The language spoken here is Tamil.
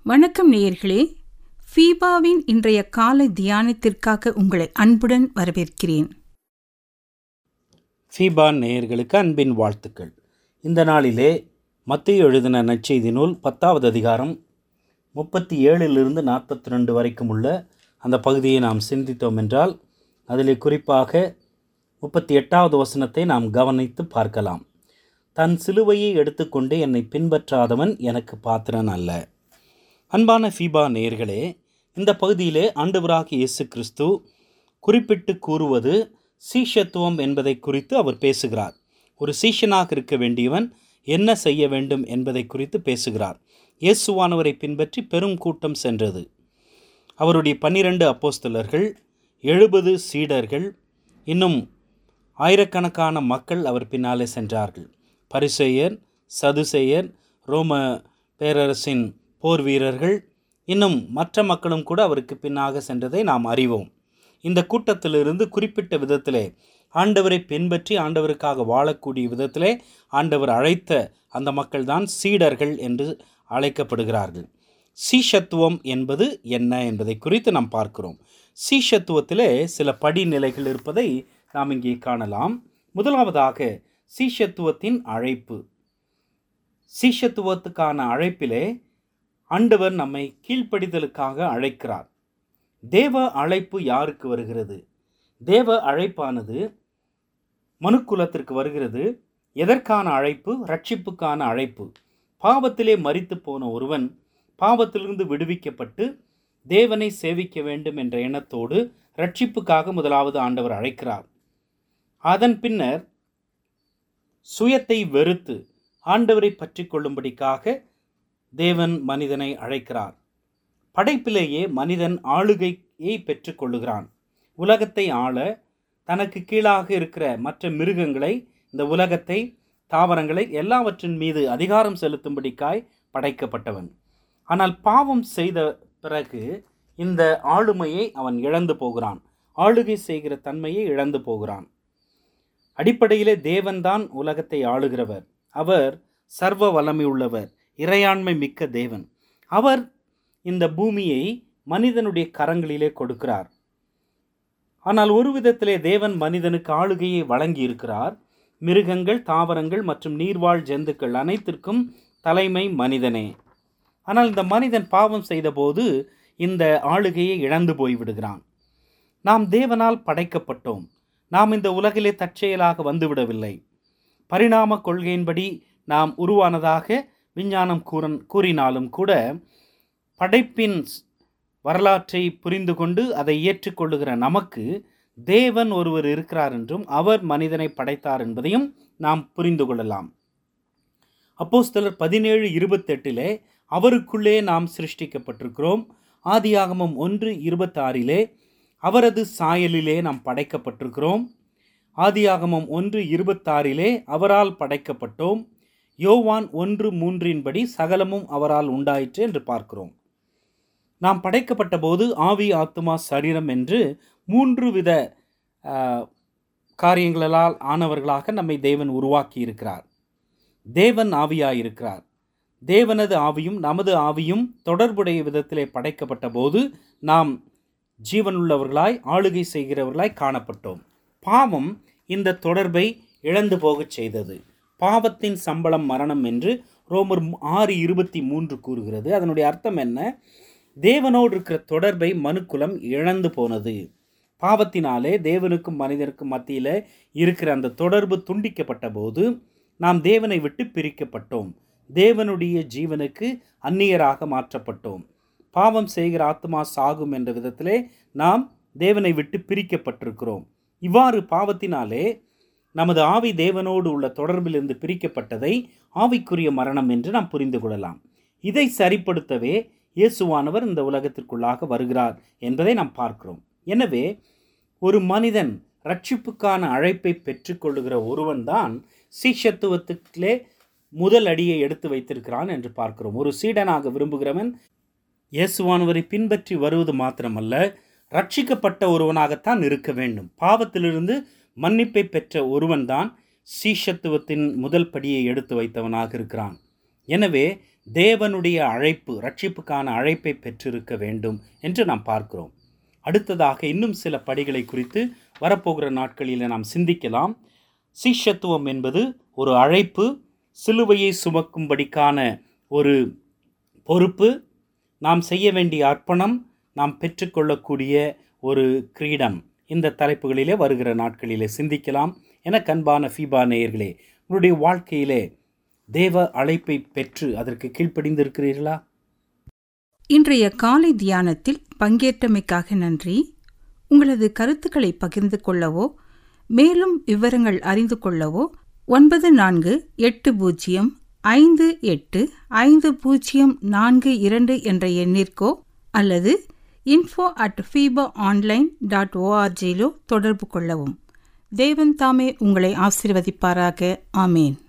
வணக்கம் நேயர்களே ஃபீபாவின் இன்றைய காலை தியானத்திற்காக உங்களை அன்புடன் வரவேற்கிறேன் ஃபீபான் நேயர்களுக்கு அன்பின் வாழ்த்துக்கள் இந்த நாளிலே மத்திய எழுதின நற்செய்தி நூல் பத்தாவது அதிகாரம் முப்பத்தி ஏழிலிருந்து நாற்பத்தி ரெண்டு வரைக்கும் உள்ள அந்த பகுதியை நாம் சிந்தித்தோம் என்றால் அதிலே குறிப்பாக முப்பத்தி எட்டாவது வசனத்தை நாம் கவனித்து பார்க்கலாம் தன் சிலுவையை எடுத்துக்கொண்டு என்னை பின்பற்றாதவன் எனக்கு பாத்திரன் அல்ல அன்பான ஃபீபா நேயர்களே இந்த பகுதியிலே ஆண்டவராக இயேசு கிறிஸ்து குறிப்பிட்டு கூறுவது சீஷத்துவம் என்பதை குறித்து அவர் பேசுகிறார் ஒரு சீஷனாக இருக்க வேண்டியவன் என்ன செய்ய வேண்டும் என்பதை குறித்து பேசுகிறார் இயேசுவானவரை பின்பற்றி பெரும் கூட்டம் சென்றது அவருடைய பன்னிரண்டு அப்போஸ்தலர்கள் எழுபது சீடர்கள் இன்னும் ஆயிரக்கணக்கான மக்கள் அவர் பின்னாலே சென்றார்கள் பரிசேயர் சதுசேயர் ரோம பேரரசின் போர் வீரர்கள் இன்னும் மற்ற மக்களும் கூட அவருக்கு பின்னாக சென்றதை நாம் அறிவோம் இந்த கூட்டத்திலிருந்து குறிப்பிட்ட விதத்திலே ஆண்டவரை பின்பற்றி ஆண்டவருக்காக வாழக்கூடிய விதத்திலே ஆண்டவர் அழைத்த அந்த மக்கள்தான் சீடர்கள் என்று அழைக்கப்படுகிறார்கள் சீஷத்துவம் என்பது என்ன என்பதை குறித்து நாம் பார்க்கிறோம் சீஷத்துவத்திலே சில படிநிலைகள் இருப்பதை நாம் இங்கே காணலாம் முதலாவதாக சீஷத்துவத்தின் அழைப்பு சீஷத்துவத்துக்கான அழைப்பிலே ஆண்டவர் நம்மை கீழ்ப்படிதலுக்காக அழைக்கிறார் தேவ அழைப்பு யாருக்கு வருகிறது தேவ அழைப்பானது மனுக்குலத்திற்கு வருகிறது எதற்கான அழைப்பு ரட்சிப்புக்கான அழைப்பு பாவத்திலே மரித்து போன ஒருவன் பாவத்திலிருந்து விடுவிக்கப்பட்டு தேவனை சேவிக்க வேண்டும் என்ற எண்ணத்தோடு ரட்சிப்புக்காக முதலாவது ஆண்டவர் அழைக்கிறார் அதன் பின்னர் சுயத்தை வெறுத்து ஆண்டவரை பற்றி கொள்ளும்படிக்காக தேவன் மனிதனை அழைக்கிறார் படைப்பிலேயே மனிதன் ஆளுகையை பெற்றுக்கொள்ளுகிறான் உலகத்தை ஆள தனக்கு கீழாக இருக்கிற மற்ற மிருகங்களை இந்த உலகத்தை தாவரங்களை எல்லாவற்றின் மீது அதிகாரம் செலுத்தும்படிக்காய் படைக்கப்பட்டவன் ஆனால் பாவம் செய்த பிறகு இந்த ஆளுமையை அவன் இழந்து போகிறான் ஆளுகை செய்கிற தன்மையை இழந்து போகிறான் அடிப்படையிலே தேவன்தான் உலகத்தை ஆளுகிறவர் அவர் சர்வ வல்லமை உள்ளவர் இறையாண்மை மிக்க தேவன் அவர் இந்த பூமியை மனிதனுடைய கரங்களிலே கொடுக்கிறார் ஆனால் ஒரு விதத்திலே தேவன் மனிதனுக்கு ஆளுகையை வழங்கி இருக்கிறார் மிருகங்கள் தாவரங்கள் மற்றும் நீர்வாழ் ஜந்துக்கள் அனைத்திற்கும் தலைமை மனிதனே ஆனால் இந்த மனிதன் பாவம் செய்தபோது இந்த ஆளுகையை இழந்து போய்விடுகிறான் நாம் தேவனால் படைக்கப்பட்டோம் நாம் இந்த உலகிலே தற்செயலாக வந்துவிடவில்லை பரிணாம கொள்கையின்படி நாம் உருவானதாக விஞ்ஞானம் கூறன் கூறினாலும் கூட படைப்பின் வரலாற்றை புரிந்து கொண்டு அதை ஏற்றுக்கொள்ளுகிற நமக்கு தேவன் ஒருவர் இருக்கிறார் என்றும் அவர் மனிதனை படைத்தார் என்பதையும் நாம் புரிந்து கொள்ளலாம் அப்போஸ்தலர் பதினேழு இருபத்தெட்டிலே அவருக்குள்ளே நாம் சிருஷ்டிக்கப்பட்டிருக்கிறோம் ஆதியாகமம் ஒன்று இருபத்தாறிலே அவரது சாயலிலே நாம் படைக்கப்பட்டிருக்கிறோம் ஆதியாகமம் ஒன்று இருபத்தாறிலே அவரால் படைக்கப்பட்டோம் யோவான் ஒன்று மூன்றின்படி சகலமும் அவரால் உண்டாயிற்று என்று பார்க்கிறோம் நாம் படைக்கப்பட்ட போது ஆவி ஆத்மா சரீரம் என்று மூன்று வித காரியங்களால் ஆனவர்களாக நம்மை தேவன் உருவாக்கி இருக்கிறார் தேவன் ஆவியாயிருக்கிறார் தேவனது ஆவியும் நமது ஆவியும் தொடர்புடைய விதத்திலே படைக்கப்பட்ட போது நாம் ஜீவனுள்ளவர்களாய் ஆளுகை செய்கிறவர்களாய் காணப்பட்டோம் பாவம் இந்த தொடர்பை இழந்து போகச் செய்தது பாவத்தின் சம்பளம் மரணம் என்று ரோமர் ஆறு இருபத்தி மூன்று கூறுகிறது அதனுடைய அர்த்தம் என்ன தேவனோடு இருக்கிற தொடர்பை மனுக்குலம் இழந்து போனது பாவத்தினாலே தேவனுக்கும் மனிதனுக்கும் மத்தியில் இருக்கிற அந்த தொடர்பு துண்டிக்கப்பட்ட போது நாம் தேவனை விட்டு பிரிக்கப்பட்டோம் தேவனுடைய ஜீவனுக்கு அந்நியராக மாற்றப்பட்டோம் பாவம் செய்கிற ஆத்மா சாகும் என்ற விதத்திலே நாம் தேவனை விட்டு பிரிக்கப்பட்டிருக்கிறோம் இவ்வாறு பாவத்தினாலே நமது ஆவி தேவனோடு உள்ள தொடர்பிலிருந்து பிரிக்கப்பட்டதை ஆவிக்குரிய மரணம் என்று நாம் புரிந்து கொள்ளலாம் இதை சரிப்படுத்தவே இயேசுவானவர் இந்த உலகத்திற்குள்ளாக வருகிறார் என்பதை நாம் பார்க்கிறோம் எனவே ஒரு மனிதன் ரட்சிப்புக்கான அழைப்பை பெற்றுக்கொள்ளுகிற ஒருவன்தான் சீஷத்துவத்துக்கிலே முதல் அடியை எடுத்து வைத்திருக்கிறான் என்று பார்க்கிறோம் ஒரு சீடனாக விரும்புகிறவன் இயேசுவானவரை பின்பற்றி வருவது மாத்திரமல்ல ரட்சிக்கப்பட்ட ஒருவனாகத்தான் இருக்க வேண்டும் பாவத்திலிருந்து மன்னிப்பை பெற்ற ஒருவன்தான் சீஷத்துவத்தின் முதல் படியை எடுத்து வைத்தவனாக இருக்கிறான் எனவே தேவனுடைய அழைப்பு ரட்சிப்புக்கான அழைப்பை பெற்றிருக்க வேண்டும் என்று நாம் பார்க்கிறோம் அடுத்ததாக இன்னும் சில படிகளை குறித்து வரப்போகிற நாட்களில் நாம் சிந்திக்கலாம் சீஷத்துவம் என்பது ஒரு அழைப்பு சிலுவையை சுமக்கும்படிக்கான ஒரு பொறுப்பு நாம் செய்ய வேண்டிய அர்ப்பணம் நாம் பெற்றுக்கொள்ளக்கூடிய ஒரு கிரீடம் இந்த தலைப்புகளிலே வருகிற நாட்களிலே சிந்திக்கலாம் என கண்பான ஃபீபா நேயர்களே உங்களுடைய வாழ்க்கையிலே தேவ அழைப்பை பெற்று அதற்கு கீழ்ப்படிந்திருக்கிறீர்களா இன்றைய காலை தியானத்தில் பங்கேற்றமைக்காக நன்றி உங்களது கருத்துக்களை பகிர்ந்து கொள்ளவோ மேலும் விவரங்கள் அறிந்து கொள்ளவோ ஒன்பது நான்கு எட்டு பூஜ்ஜியம் ஐந்து எட்டு ஐந்து பூஜ்ஜியம் நான்கு இரண்டு என்ற எண்ணிற்கோ அல்லது info at FEBA online dot ஓஆர்ஜியிலோ தொடர்பு கொள்ளவும் தேவன் தாமே உங்களை ஆசீர்வதிப்பாராக ஆமேன்